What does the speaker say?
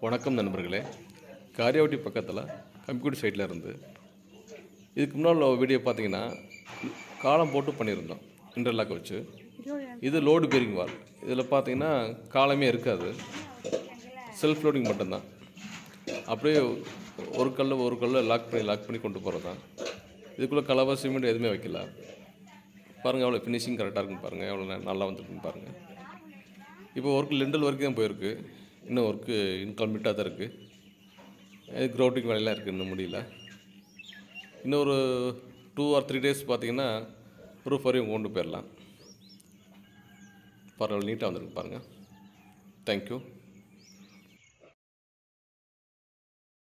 வணக்கம் நண்பர்களே காரியாவட்டி பக்கத்தில் கம்பிக்குடி சைடில் இருந்து இதுக்கு முன்னால் வீடியோ பார்த்தீங்கன்னா காலம் போட்டு பண்ணியிருந்தோம் இன்டர்லாக் வச்சு இது லோடு பேரிங் வால் இதில் பார்த்தீங்கன்னா காலமே இருக்காது செல்ஃப் லோடிங் மட்டும்தான் அப்படியே ஒரு கல்ல ஒரு கல்ல லாக் பண்ணி லாக் பண்ணி கொண்டு போகிறது தான் இதுக்குள்ளே கலவை சிமெண்ட் எதுவுமே வைக்கல பாருங்கள் எவ்வளோ ஃபினிஷிங் கரெக்டாக இருக்குன்னு பாருங்கள் எவ்வளோ ந- நல்லா வந்துருக்குன்னு பாருங்கள் இப்போ ஒர்க் லிண்டல் வரைக்கும் தான் போயிருக்கு இன்னும் ஒர்க்கு இன்கம்ப்ளீட்டாக தான் இருக்குது இது க்ரௌட்டிங் வேலையெல்லாம் இருக்குது இன்னும் முடியல இன்னும் ஒரு டூ ஆர் த்ரீ டேஸ் பார்த்தீங்கன்னா ரூஃப் வரையும் கொண்டு போயிடலாம் பரவாயில்ல நீட்டாக வந்திருக்கு பாருங்கள் தேங்க்யூ